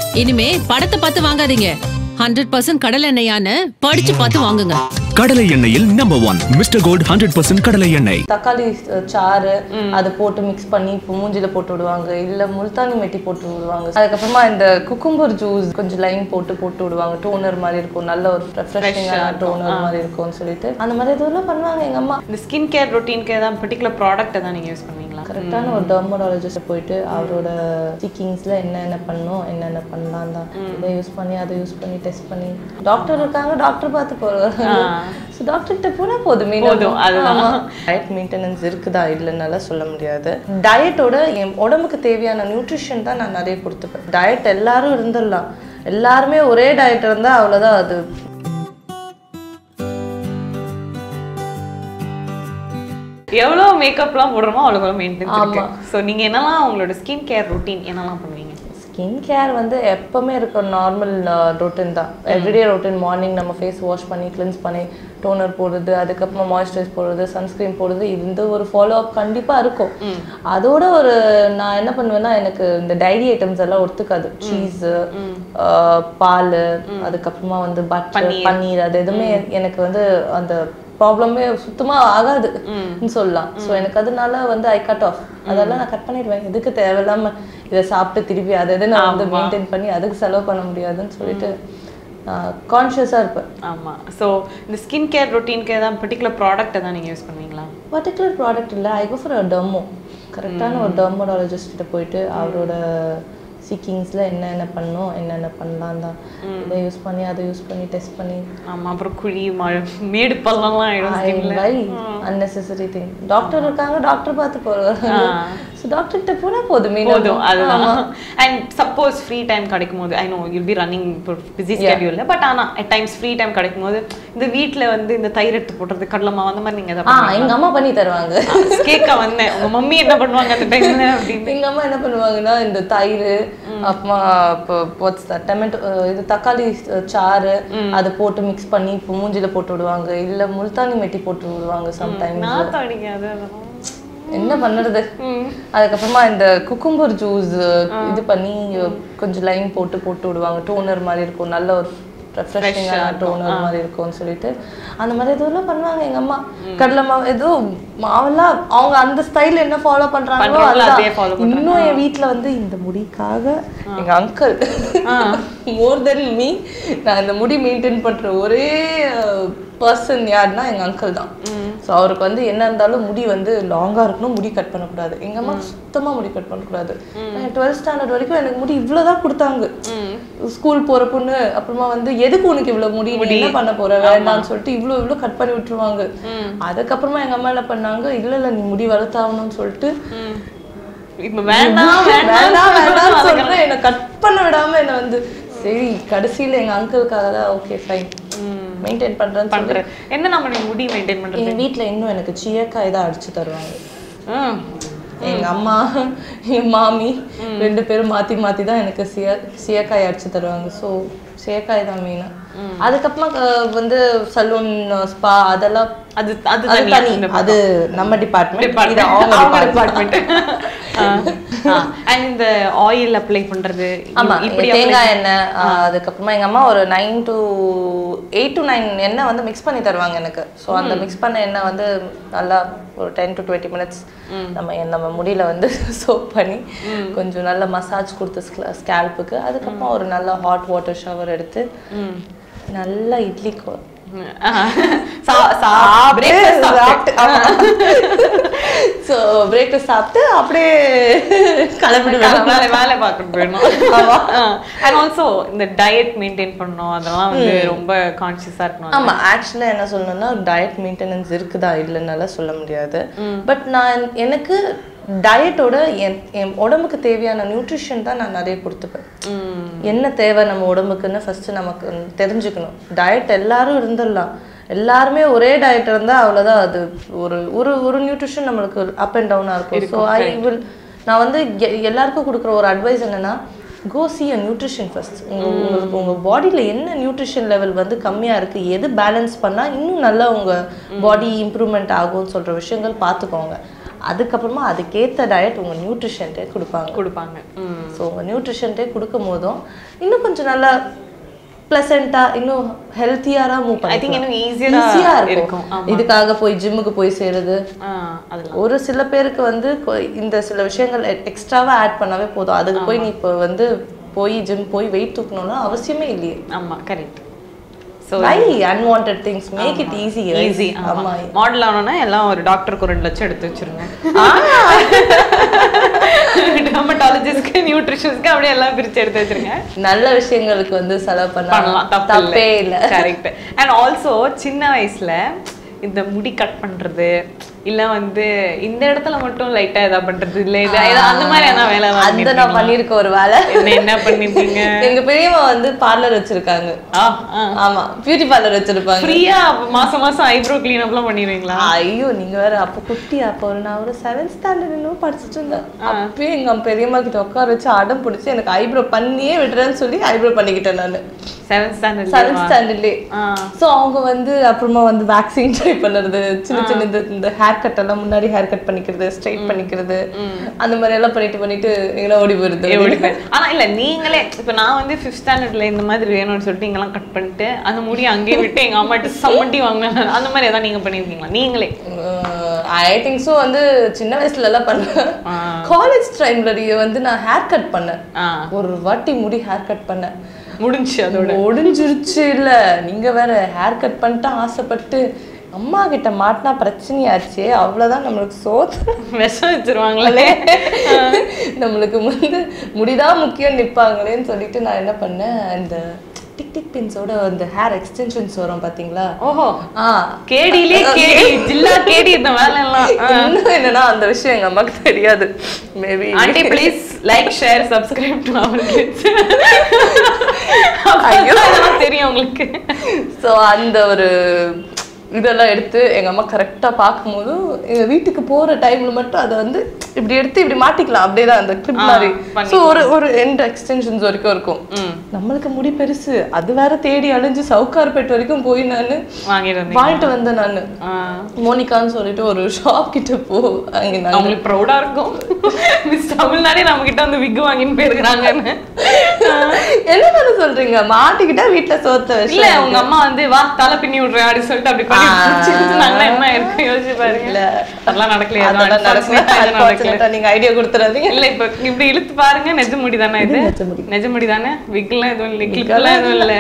இனிமே படத்தை பார்த்து வாங்காதீங்க ஹண்ட்ரட் பர்சன்ட் கடல் எண்ணெயான்னு படிச்சு பார்த்து வாங்குங்க கடலை எண்ணெயில் number one mister gold hundred percent கடலை எண்ணெய் தக்காளி அஹ், சாறு அதை போட்டு மிக்ஸ் பண்ணி இப்போ மூஞ்சில போட்டு விடுவாங்க இல்ல முல்தானி மெட்டி போட்டு விடுவாங்க அதுக்கப்புறமா இந்த குக்கும்பர் ஜூஸ் கொஞ்சம் லைம் போட்டு போட்டு விடுவாங்க டோனர் மாதிரி இருக்கும் நல்ல ஒரு ரெஃப்ரெஷிங்கான டோனர் மாதிரி இருக்கும்னு சொல்லிட்டு அந்த மாதிரி இதெல்லாம் பண்ணுவாங்க எங்க அம்மா இந்த ஸ்கின் கேர் ரொட்டீனுக்கு ஏதாவது பர்டிகுலர் ப்ராடக்ட் தான் நீங்க யூஸ் பண்ணுவீங்களா கரெக்டான ஒரு டெர்மடாலஜிஸ்ட் போயிட்டு அவரோட சீக்கிங்ஸ்ல என்னென்ன பண்ணணும் என்னென்ன பண்ணலாம் தான் இதை யூஸ் பண்ணி அதை யூஸ் பண்ணி டெஸ்ட் பண்ணி டாக்டர் இருக்காங்க டாக்டர் பார்த்து போறாங்க ஸோ டாக்டர் கிட்ட போனா போதுமே போதும், அதுதான். டயட் மெயின்டெனன்ஸ் இருக்குதா இல்லைன்னால சொல்ல முடியாது டயட்டோட என் உடம்புக்கு தேவையான நியூட்ரிஷன் தான் நான் நிறைய கொடுத்துப்பேன் டயட் எல்லாரும் இருந்துடலாம் எல்லாருமே ஒரே டயட் இருந்தா அவ்வளவுதான் அது எவ்வளோ மேக்கப்லாம் போடுறோமோ அவ்வளோ மெயின்டைன் இருக்கு ஸோ நீங்க என்னெல்லாம் உங்களோட ஸ்கின் கேர் ரொட்டீன் என்னெல்லாம் பண்ணுவீங்க ஸ்கின் கேர் வந்து எப்பவுமே இருக்க நார்மல் ரொட்டீன் தான் எவ்ரிடே ரொட்டீன் மார்னிங் நம்ம ஃபேஸ் வாஷ் பண்ணி கிளென்ஸ் பண்ணி டோனர் போடுறது அதுக்கப்புறமா மாய்ஸ்சரைஸ் போடுறது சன்ஸ்கிரீன் போடுறது இந்த ஒரு ஃபாலோ அப் கண்டிப்பா இருக்கும் அதோட ஒரு நான் என்ன பண்ணுவேன்னா எனக்கு இந்த டைரி ஐட்டம்ஸ் எல்லாம் ஒத்துக்காது சீஸ் பால் அதுக்கப்புறமா வந்து பட்டர் பன்னீர் அது எதுவுமே எனக்கு வந்து அந்த ப்ராப்ளமே சுத்தமா ஆகாதுன்னு சொல்லலாம் ஸோ எனக்கு அதனால வந்து ஐ கட் ஆஃப் அதெல்லாம் நான் கட் பண்ணிடுவேன் எதுக்கு தேவையில்லாம இதை சாப்பிட்டு திருப்பி அதை எது நான் வந்து மெயின்டைன் பண்ணி அதுக்கு செலவு பண்ண முடியாதுன்னு சொல்லிட்டு கான்ஷியஸாக இருப்பேன் ஆமா ஸோ இந்த ஸ்கின் கேர் ரொட்டீனுக்கு ஏதாவது பர்டிகுலர் ப்ராடக்ட் தான் நீங்க யூஸ் பண்ணுவீங்களா பர்டிகுலர் ப்ராடக்ட் இல்லை ஐ கோ ஃபார் அ டெர்மோ கரெக்டான ஒரு டெர்மோடாலஜிஸ்ட் கிட்ட போயிட்டு அவரோட சீக்கிங்ஸ்ல என்னென்ன பண்ணணும் என்னென்ன பண்ணலாம் தான் இதை யூஸ் பண்ணி அதை யூஸ் பண்ணி டெஸ்ட் பண்ணி ஆமா அப்புறம் குழி மழை மேடு பள்ளம்லாம் ஆயிடும் ஸ்கின்ல வை அன்னெசரி திங் டாக்டர் இருக்காங்க டாக்டர் பார்த்து போறாங்க ஸோ டாக்டர் கிட்ட போனா போதுமே போதும் அதுதான் அண்ட் சப்போஸ் ஃப்ரீ டைம் கிடைக்கும் போது I know you'll be running busy ஸ்கெடியூல்ல பட் ஆனா அட் டைம்ஸ் ஃப்ரீ டைம் கிடைக்கும் போது இந்த வீட்ல வந்து இந்த தயிர் எடுத்து போடுறது கடலை மாவு அந்த மாதிரி நீங்க ஆ எதாவது எங்க அம்மா பண்ணி தருவாங்க கேட்க வந்தேன் உங்க மம்மி என்ன பண்ணுவாங்க அந்த டைம்ல அப்படின்னு எங்க அம்மா என்ன பண்ணுவாங்கன்னா இந்த தயிர் அப்புறமா இப்போ டொமேட்டோ இது தக்காளி சாறு அதை போட்டு மிக்ஸ் பண்ணி இப்போ மூஞ்சில போட்டு விடுவாங்க இல்ல முல்தானி மெட்டி போட்டு விடுவாங்க சம்டைம்ஸ் நாத்தம் அடிக்காது அதெல்லாம் என்ன பண்ணுறது அதுக்கப்புறமா இந்த குக்கும்பர் ஜூஸ் இது பண்ணி கொஞ்சம் லைம் போட்டு போட்டு விடுவாங்க டோனர் மாதிரி இருக்கும் நல்ல ஒரு ரெஃப்ரெஷிங்கான டோனர் மாதிரி இருக்கும்னு சொல்லிட்டு அந்த மாதிரி இதெல்லாம் பண்ணுவாங்க எங்க அம்மா கடலை மாவு ஏதோ மாவெல்லாம் அவங்க அந்த ஸ்டைல் என்ன ஃபாலோ பண்றாங்களோ பண்றாங்களோ அதுதான். அதே follow பண்றாங்க. இன்னும் என் வீட்ல வந்து இந்த முடிக்காக எங்க அங்கிள் மோர் தென் மீ நான் இந்த முடி மெயின்டைன் பண்ற ஒரே பர்சன் யாருன்னா எங்க அங்கிள் தான் ஸோ அவருக்கு வந்து என்ன இருந்தாலும் முடி வந்து லாங்கா இருக்கணும் முடி கட் பண்ணக்கூடாது எங்க அம்மா சுத்தமா முடி கட் பண்ணக்கூடாது நான் டுவெல்த் ஸ்டாண்டர்ட் வரைக்கும் எனக்கு முடி இவ்வளவுதான் கொடுத்தாங்க ஸ்கூல் போற பொண்ணு அப்புறமா வந்து எதுக்கு உனக்கு இவ்வளவு முடி நீ என்ன பண்ண போற வேண்டாம்னு சொல்லிட்டு இவ்வளவு இவ்வளவு கட் பண்ணி விட்டுருவாங்க அதுக்கப்புறமா எங்க அம்மா என்ன பண்ணாங்க இல்ல இல்ல நீ முடி வளர்த்தாகணும்னு சொல்லிட்டு இப்ப வேண்டாம் வேண்டாம் வேண்டாம்னு வேண்டாம் சொல்றேன் என்னை கட் பண்ண விடாம என்ன வந்து சரி கடைசியில எங்க அங்கிளுக்காக தான் ஓகே ஃபைன் மெயின்டைன் பண்றேன்னு சொல்லி பண்றேன் என்ன நம்ம நீ முடி மெயின்டைன் பண்றது எங்க வீட்ல இன்னும் எனக்கு சீயக்காய் தான் அடிச்சு தருவாங்க ம். எங்க அம்மா என் மாமி ரெண்டு பேரும் மாத்தி மாத்தி தான் எனக்கு சிய சீயக்காய் அடிச்சு தருவாங்க ஸோ சீயக்காய் தான் மெயினா அதுக்கப்புறமா அஹ், வந்து சலூன் ஸ்பா அதெல்லாம் அது அது அது தனியா தனி இந்த அது நம்ம டிபார்ட்மெண்ட் இது டிபார்ட்மெண்ட் அவங்க அவங்க டிபார்ட்மெண்ட் டிபார்ட்மெண்ட் அண்ட் இந்த ஆயில் அப்ளை பண்றது ஆமா இப்படி தேங்காய் எண்ணெய் ஆஹ், அதுக்கப்புறமா எங்க அம்மா ஒரு nine to eight to nine எண்ணெய் வந்து மிக்ஸ் பண்ணி தருவாங்க எனக்கு ஸோ அந்த மிக்ஸ் பண்ண எண்ணெய் வந்து நல்லா ஒரு டென் டு டுவெண்ட்டி மினிட்ஸ் நம்ம எண்ணெய் நம்ம முடியில வந்து சோப் பண்ணி கொஞ்சம் நல்ல மசாஜ் கொடுத்து ஸ்கேல்ப்புக்கு அதுக்கப்புறம் ஒரு நல்ல ஹாட் வாட்டர் ஷவர் எடுத்து நல்ல இட்லி கோ ஸோ பிரேக்ஃபாஸ்ட் சாப்பிட்டு அப்படியே கிளம்பிடுவேன் வேலை வேலை பார்க்கணும் போயிடணும் அண்ட் ஆல்சோ இந்த டயட் மெயின்டைன் பண்ணணும் அதெல்லாம் வந்து ரொம்ப கான்சியஸா இருக்கணும் ஆமா ஆக்சுவலா என்ன சொல்லணும்னா டயட் மெயின்டெனன்ஸ் இருக்குதா இல்லைன்னால சொல்ல முடியாது பட் நான் எனக்கு டயட்டோட என் என் உடம்புக்கு தேவையான நியூட்ரிஷன் தான் நான் நிறைய கொடுத்துப்பேன் என்ன தேவை நம்ம உடம்புக்குன்னு ஃபர்ஸ்ட் நமக்கு தெரிஞ்சுக்கணும் டயட் எல்லாரும் இருந்துடலாம் எல்லாருமே ஒரே டயட் இருந்தா அவ்வளவுதான் அது ஒரு ஒரு ஒரு நியூட்ரிஷன் நம்மளுக்கு அப் அண்ட் டவுனா இருக்கும் ஸோ ஐ வில் நான் வந்து எ- எல்லாருக்கும் கொடுக்குற ஒரு அட்வைஸ் என்னன்னா go see a nutrition first உங்களுக்கு உங்க பாடியில என்ன நியூட்ரிஷன் லெவல் வந்து கம்மியா இருக்கு எது பேலன்ஸ் பண்ணா இன்னும் நல்லா உங்க பாடி இம்ப்ரூவ்மெண்ட் ஆகும்னு சொல்ற விஷயங்கள் பார்த்துக்கோங்க அதுக்கப்புறமா அதுக்கேற்ற டயட் உங்கள் நியூட்ரிஷன்ட்டே கொடுப்பாங்க கொடுப்பாங்க ம் ஸோ உங்கள் நியூட்ரிஷன்ட்டே கொடுக்கும் போதும் இன்னும் கொஞ்சம் நல்லா ப்ளசண்ட்டாக இன்னும் ஹெல்த்தியாக மூவ் I think இன்னும் easier-ஆ ஈஸியாக இருக்கும். இருக்கும் ஆமா. இதுக்காக போய் ஜிம்முக்கு போய் சேருது ஆ அதெல்லாம் ஒரு சில பேருக்கு வந்து கொ- இந்த சில விஷயங்கள் எக்ஸ்ட்ராவா ஆட் பண்ணாவே போதும் அதுக்கு போய் நீ இப்போ வந்து போய் ஜிம் போய் வெயிட் தூக்கணும்னா அவசியமே இல்லையே ஆமா correct so why unwanted things make it easy easy ஆமா மாடல் ஆனோன்னா எல்லாம் ஒரு டாக்டருக்கு ஒரு ரெண்டு லட்சம் எடுத்து வச்சிருங்க டெர்மட்டாலஜிஸ்ட்க்கு நியூட்ரிஷன்ஸ்க்கு அப்படியே எல்லாம் பிரிச்சு எடுத்து வச்சிருங்க நல்ல விஷயங்களுக்கு வந்து செலவு பண்ணலாம் பண்ணலாம் தப்பு தப்பே இல்ல கரெக்ட் அண்ட் ஆல்சோ சின்ன வயசுல இந்த முடி கட் பண்றது இல்ல வந்து இந்த இடத்துல மட்டும் லைட்டா இதா பண்றது இல்ல இது இது அந்த மாதிரி என்ன வேலை எல்லாம் அந்த நான் பண்ணிருக்கீங்களா? பண்ணிருக்க ஒரு வேலை என்ன என்ன பண்ணிருக்கீங்க எங்க பெரியம்மா வந்து பார்லர் வச்சிருக்காங்க ஆ ஆ ஆமா பியூட்டி பார்லர் வச்சிருப்பாங்க ஃப்ரீயா மாசம் மாசம் ஐப்ரோ கிளீன் அப்லாம் பண்ணிடுவீங்களா ஐயோ நீங்க வேற அப்ப குட்டி அப்ப ஒரு நான் ஒரு செவன்த் ஸ்டாண்டர்ட் இன்னும் படிச்சுட்டு இருந்தேன் அப்பயே எங்க பெரியம்மா கிட்ட உட்கார வச்சு அடம் பிடிச்சி எனக்கு ஐப்ரோ பண்ணியே விடுறேன்னு சொல்லி ஐப்ரோ பண்ணிக்கிட்டேன் நான் செவன்த் ஸ்டாண்டர்ட் செவன்த் ஸ்டாண்டர்ட்லேயே ஆ ஸோ அவங்க வந்து அப்புறமா வந்து வேக்சின் ட்ரை பண்ணுறது சின்ன சின்ன இந்த இந்த ஹேர் கட் எல்லாம் முன்னாடி ஹேர் கட் பண்ணிக்கிறது ஸ்ட்ரைட் பண்ணிக்கிறது அந்த மாதிரி எல்லாம் பண்ணிட்டு பண்ணிட்டு எங்கன்னா ஓடி போயிருது ஓடிப்பேன் ஆனா இல்ல நீங்களே இப்ப நான் வந்து ஃபிஃப்த் ஸ்டாண்டர்ட்ல இந்த மாதிரி வேணும்னு சொல்லிட்டு இங்கெல்லாம் கட் பண்ணிட்டு அந்த முடி அங்கேயே விட்டு எங்க அம்மாட்ட சம்மட்டி வாங்கினேன் அந்த மாதிரி ஏதாவது நீங்க பண்ணிருக்கீங்களா நீங்களே ஐ திங்க் ஸோ வந்து சின்ன வயசுல எல்லாம் பண்ணேன் ஆ. காலேஜ் டைம்ல வந்து நான் ஹேர் கட் பண்ணேன் ஆ ஒரு வாட்டி முடி ஹேர் கட் பண்ணேன் முடிஞ்சு அதோட முடிஞ்சிருச்சு இல்ல நீங்க வேற ஹேர் கட் பண்ணிட்டு ஆசைப்பட்டு அம்மா கிட்ட மாட்டினா பிரச்சனையாச்சே அவ்வளவுதான் நம்மளுக்கு சோத்து விஷம் வச்சிருவாங்களே நம்மளுக்கு வந்து முடிதான் முக்கியம் நிப்பாங்களேன்னு சொல்லிட்டு நான் என்ன பண்ணேன் இந்த டிக் டிக் பின்ஸோட அந்த ஹேர் எக்ஸ்டென்ஷன்ஸ் வரும் பாத்தீங்களா ஓஹோ ஆ கேடியிலே கேடி ஜில்லா கேடி இந்த வேலை எல்லாம் இன்னும் என்னன்னா அந்த விஷயம் எங்க அம்மாக்கு தெரியாது maybe aunty please like share subscribe to our kids ஐயோ. அதெல்லாம் தெரியும் உங்களுக்கு ஸோ அந்த ஒரு இதெல்லாம் எடுத்து எங்க அம்மா கரெக்டா பார்க்கும்போது எங்க வீட்டுக்கு போற டைம்ல மட்டும் அதை வந்து இப்படி எடுத்து இப்படி மாட்டிக்கலாம் அப்படியே தான் அந்த கிளிப் ஆ, மாதிரி பண்ணிக்கலாம். ஸோ ஒரு ஒரு எண்ட் எக்ஸ்டென்ஷன்ஸ் வரைக்கும் இருக்கும் ம் நம்மளுக்கு முடி பெருசு அது வேற தேடி அலைஞ்சு சவுக்கார்பேட் வரைக்கும் போய் நான் வாங்கிட்டு வந்தீங்க வாங்கிட்டு வந்தேன் நான் ஆ. மோனிகான்னு சொல்லிட்டு ஒரு ஷாப் கிட்ட போ அங்க நான் அவங்களுக்கு ப்ரௌடா இருக்கும் மிஸ் தமிழ்நாடே நம்ம கிட்ட வந்து விக் வாங்கின்னு போயிருக்கிறாங்கன்னு என்ன தானே சொல்றீங்க மாட்டிக்கிட்டா வீட்டுல சோத்த இல்ல வச்சு உங்க அம்மா வந்து வா தலை பின்னி விடுறேன் அப்படின்னு சொல்லிட்டு அப்படி பண்ணி நாங்களா என்ன இருக்கு யோசிச்சு பாருங்க இல்ல. அதெல்லாம் நடக்கலையா அதெல்லாம் நடக்கல நடக்கல Unfortunate-ஆ நீங்க ஐடியா கொடுத்துறாதீங்க இல்ல இப்ப இப்படி இழுத்து பாருங்க நெஜ முடி தானே இது இது நிஜ முடி. நெஜ முடி தானே விக்லாம் எதுவும் இல்லை கிளிப்லாம் எதுவும் இல்ல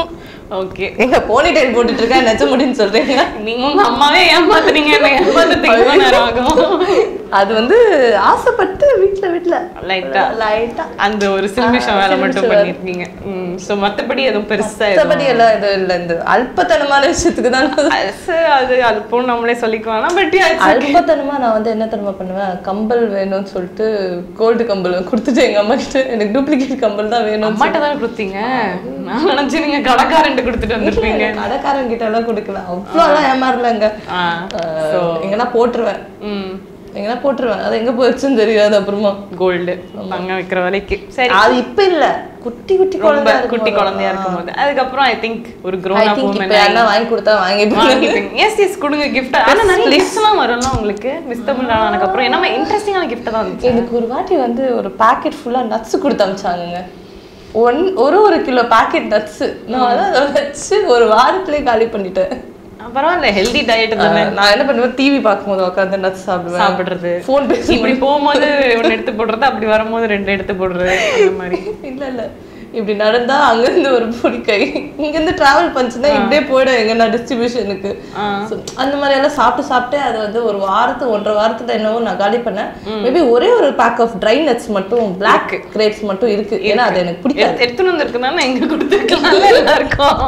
ஓகே எங்க போனி டைல் போட்டுட்டு இருக்கேன் நெச்ச முடின்னு சொல்றீங்க நீங்க உங்க அம்மாவே ஏமாத்துறீங்க என்ன ஏமாத்துறதுக்கு எவ்வளவு நேரம் ஆகும் அது வந்து ஆசைப்பட்டு வீட்ல வீட்ல லைட்டா லைட்டா அந்த ஒரு சில்மிஷம் ஆ, வேலை மட்டும் சில்மிஷம் வேலை. பண்ணிருக்கீங்க ம் சோ மத்தபடி எதுவும் பெருசா மத்தபடி எதுவும் எல்லாம் இது இல்ல இந்த அல்பத்தனமான விஷயத்துக்கு தான் நான் அது அது அது போ நம்மளே சொல்லிக்குவாங்க பட் அல்பத்தனமா நான் வந்து என்ன தெரியுமா பண்ணுவேன் கம்பல் வேணும்னு சொல்லிட்டு கோல்டு கம்பல் கொடுத்துட்டு எங்க அம்மா கிட்ட எனக்கு டூப்ளிகேட் கம்பல் தான் வேணும்னு அம்மாட்ட தானே கொடுத்தீங்க நான் நினைச்சு நீங்க கடைக்காரன்ட்டு கொடுத்துட்டு வந்திருப்பீங்க கடைக்காரன் கிட்ட எல்லாம் கொடுக்கல அவ்வளோலாம் ஏமாறலங்க ஆ அஹ், எங்கன்னா போட்டுருவேன் ம் எங்கன்னா போட்டுருவேன் அது எங்க போச்சுன்னு தெரியாது அப்புறமா கோல்டு தங்க வைக்கிற வரைக்கும் சரி அது இப்ப இல்ல குட்டி குட்டி ரொம்ப குழந்தை குட்டி குழந்தையா இருக்கும்போது அதுக்கப்புறம் ஐ திங்க் ஒரு I grown up think woman இப்ப யாரா வாங்கி கொடுத்தா வாங்கிட்டு வாங்கிப்பீங்க எஸ் எஸ் கொடுங்க gift ஆனா நிறைய கிஃப்ட்ஸ் எல்லாம் வரும்ல உங்களுக்கு மிஸ் தமிழ் ஆனதுக்கு அப்புறம் என்ன இன்ட்ரெஸ்டிங்கான gift தான் வந்துச்சு எனக்கு ஒரு வாட்டி வந்து ஒரு பாக்கெட் ஃபுல்லா நட்ஸ் கொடுத்து அமிச்சாங்கங்க ஒன் ஒரு ஒரு கிலோ பாக்கெட் நட்ஸ் நான் வந்து அதை வச்சு ஒரு வாரத்திலே காலி பண்ணிட்டேன் ஆ, பரவாயில்ல ஹெல்தி டயட் தானே அஹ் நான் என்ன பண்ணுவேன் டிவி பார்க்கும்போது உட்காந்து நட்ஸ் சாப்பிடுவேன் சாப்பிடுறது ஃபோன் பேசி இப்படி போகும்போது ஒன்னு எடுத்து போடுறது அப்படி வரும்போது ரெண்டு எடுத்து போடுறது அந்த மாதிரி இல்ல இல்ல இப்படி நடந்தா அங்கிருந்து ஒரு பொடி கை இங்கிருந்து டிராவல் பண்ணுச்சுன்னா இப்படியே போயிடும் எங்கன்னா டிஸ்ட்ரிபியூஷனுக்கு அந்த மாதிரி எல்லாம் சாப்பிட்டு சாப்பிட்டு அது வந்து ஒரு வாரத்து ஒன்றரை வாரத்துல என்னவோ நான் காலி பண்ணேன் மேபி ஒரே ஒரு பேக் ஆஃப் ட்ரை நட்ஸ் மட்டும் பிளாக் கிரேப்ஸ் மட்டும் இருக்கு ஏன்னா அது எனக்கு பிடிக்காது எடுத்து- எடுத்துன்னு வந்திருக்கனால எங்க கொடுத்துருக்கலாம் எல்லாருக்கும்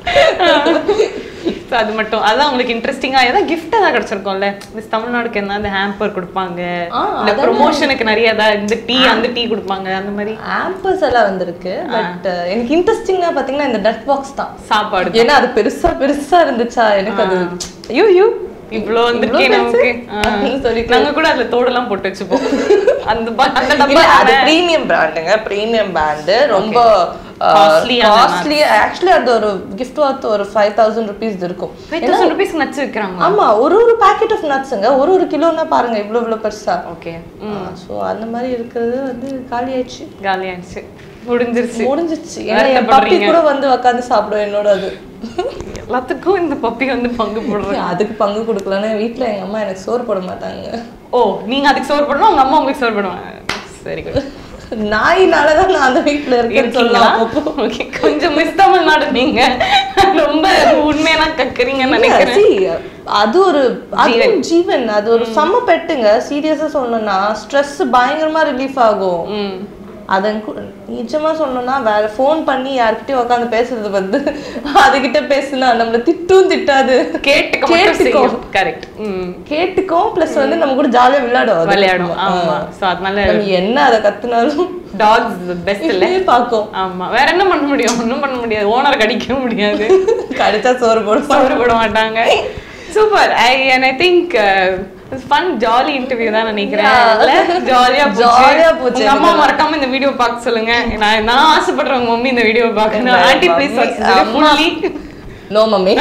So, அது மட்டும் அதான் உங்களுக்கு இன்ட்ரெஸ்டிங்கா ஏதாவது கிஃப்ட் ஏதாவது கிடைச்சிருக்கும்ல மிஸ் தமிழ்நாடுக்கு என்ன அந்த ஹேம்பர் கொடுப்பாங்க ஆ, இல்ல ப்ரொமோஷனுக்கு நிறைய ஏதாவது இந்த டீ அந்த டீ கொடுப்பாங்க அந்த மாதிரி ஆம்பர்ஸ் எல்லாம் வந்திருக்கு பட் எனக்கு இன்ட்ரெஸ்டிங்கா பாத்தீங்கன்னா இந்த நட் பாக்ஸ் தான் சாப்பாடு ஏன்னா அது பெருசா பெருசா இருந்துச்சா எனக்கு அது ஐயோ ஐயோ இவ்ளோ வந்துருக்கே இவ்ளோ நமக்கு பெருசு? ஆ. அப்படின்னு சொல்லிட்டு. நாங்க கூட அதுல தோடெல்லாம் போட்டு வச்சுப்போம் அந்த ப- அந்த இல்ல, டப்பா அது பிரீமியம் பிராண்டுங்க பிரீமியம் பிராண்டு ரொம்ப Costly ஆன காஸ்ட்லி ஆக்சுவலி அது ஒரு கிஃப்ட் வார்த் ஒரு ஃபைவ் தௌசண்ட் ருபீஸ் இருக்கும் ஃபைவ் தௌசண்ட் ருபீஸ் நச்சு வைக்கிறாங்க ஆமா ஒரு ஒரு பாக்கெட் ஆஃப் நட்ஸுங்க ஒரு ஒரு கிலோன்னா பாருங்க இவ்வளவு இவ்வளவு பெருசா ஓகே ஸோ அந்த மாதிரி இருக்கிறது வந்து காலி ஆயிடுச்சு காலி ஆயிடுச்சு முடிஞ்சிருச்சு முடிஞ்சிச்சு ஏன்னா என் பப்பி வருத்தப்படுறீங்க. கூட வந்து உட்காந்து சாப்பிடும் என்னோட அது எல்லாத்துக்கும் இந்த பப்பி வந்து பங்கு போடுறேன் அதுக்கு பங்கு கொடுக்கலன்னா வீட்ல எங்க அம்மா எனக்கு சோறு போட மாட்டாங்க ஓ நீங்க அதுக்கு சோறு போடணும் உங்க அம்மா உங்களுக்கு சோறு போடுவாங்க சரி குட் நாயினாலதான் நான் அந்த வீட்ல இருக்கேன்னு இருக்கீங்களா சொல்லலாம் அப்பப்போ. ஓகே கொஞ்சம் மிஸ் தமிழ்நாடு நீங்க ரொம்ப உண்மையெல்லாம் கக்குறீங்கன்னு இல்ல, நினைக்கிறேன் see, அது ஒரு அது ஜீவன் அது ஒரு செம்ம பெட்டுங்க சீரியஸா சொல்லணும்னா ஸ்ட்ரெஸ் பயங்கரமா ரிலீஃப் ஆகும் ம் அதன் கு- நிஜமா சொல்லணும்னா வேற ஃபோன் பண்ணி யார்கிட்டயும் உட்காந்து பேசுறது வந்து அதுகிட்ட பேசுனா நம்மள திட்டும் திட்டாது கேட்டுக்க மட்டும் கேட்டுக்கும் செய்யும் கரெக்ட் ம் கேட்டுக்கும் ப்ளஸ் வந்து நம்ம கூட ஜாலியா விளையாடும் அது. விளையாடும் ஆ. ஆமா சோ அதனால நம்ம என்ன அதை கத்துனாலும் டாக்ஸ் பெஸ்ட் இல்ல இப்படியே பார்க்கும் ஆமா வேற என்ன பண்ண முடியும் ஒண்ணும் பண்ண முடியாது ஓனர் கடிக்க முடியாது கடிச்சா சோறு போடும் சோறு போட மாட்டாங்க super I and I think fun jolly interview தான் நினைக்கிறேன் ஜாலியா Jolly ஆ போச்சு உங்க அம்மா மறக்காம இந்த வீடியோ பார்க்க சொல்லுங்க நான் நான் ஆசைப்படுறேன் உங்க மம்மி இந்த வீடியோ பார்க்கணும் ஆன்ட்டி ப்ளீஸ் அம்மா. ஃபுல்லி நோ மம்மி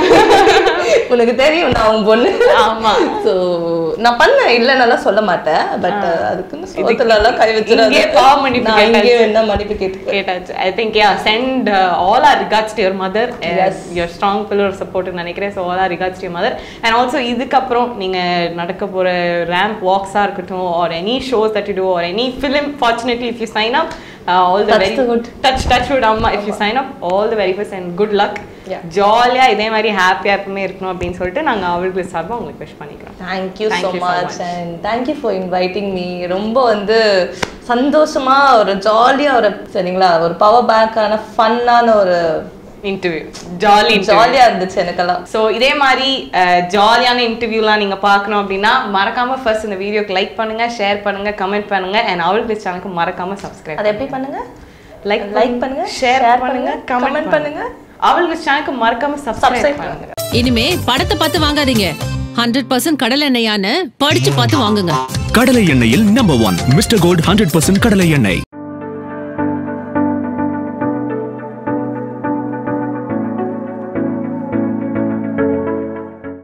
உனக்கு தெரியும் நான் உன் பொண்ணு ஆமா. சோ நான் பண்ணேன் இல்லைன்னால சொல்ல மாட்டேன் பட் அதுக்குன்னு சோத்துல எல்லாம் கை வச்சிடாத இங்கே பாவ மன்னிப்பு நான் இங்கே கேட்டாச்சு. வேணா மன்னிப்பு கேட்டுக்கிறேன் கேட்டாச்சு I think you sent all our regards to your mother Yes. Your strong pillar support நினைக்கிறேன் so all our regards to your mother and also இதுக்கப்புறம் நீங்க நடக்க போற ரேம்ப் வாக்ஸா இருக்கட்டும் or any shows that you do or any film fortunately if you sign up all the Touch very the wood. Touch touch wood அம்மா if you sign up all the very first and good luck Yeah. ஜாலியா இதே மாதிரி ஹாப்பியா எப்பவுமே இருக்கணும் அப்படின்னு சொல்லிட்டு நாங்க அவளுக்கு சார்பா உங்களுக்கு விஷ் பண்ணிக்கிறோம் thank you Thank so you so much much. And thank you for inviting me ரொம்ப வந்து சந்தோஷமா ஒரு ஜாலியா ஒரு சரிங்களா ஒரு பவர் பேக்கான ஃபன்னான ஒரு இன்டர்வியூ ஜாலி ஜாலியா இருந்துச்சு எனக்கெல்லாம் ஸோ இதே மாதிரி ஜாலியான இன்டர்வியூலாம் நீங்க பார்க்கணும் அப்படின்னா மறக்காம ஃபர்ஸ்ட் இந்த வீடியோக்கு லைக் பண்ணுங்க ஷேர் பண்ணுங்க கமெண்ட் பண்ணுங்க அண்ட் அவள் பிளஸ் சேனலுக்கு மறக்காம சப்ஸ்கிரைப் அதை எப்படி பண்ணுங்க லைக் like பண்ணுங்க, ஷேர் share பண்ணுங்க பண்ணுங்க, கமெண்ட் comment பண்ணுங்க பண்ணுங்க. அவள் பிளஸ் சேனலுக்கு மறக்காம Subscribe சப்ஸ்கிரைப் பண்ணுங்க இனிமே படத்தை பார்த்து வாங்காதீங்க ஹண்ட்ரட் பர்சன்ட் கடல் எண்ணெயான்னு படிச்சு பார்த்து வாங்குங்க கடலை எண்ணெயில் number one mister gold hundred percent கடலை எண்ணெய்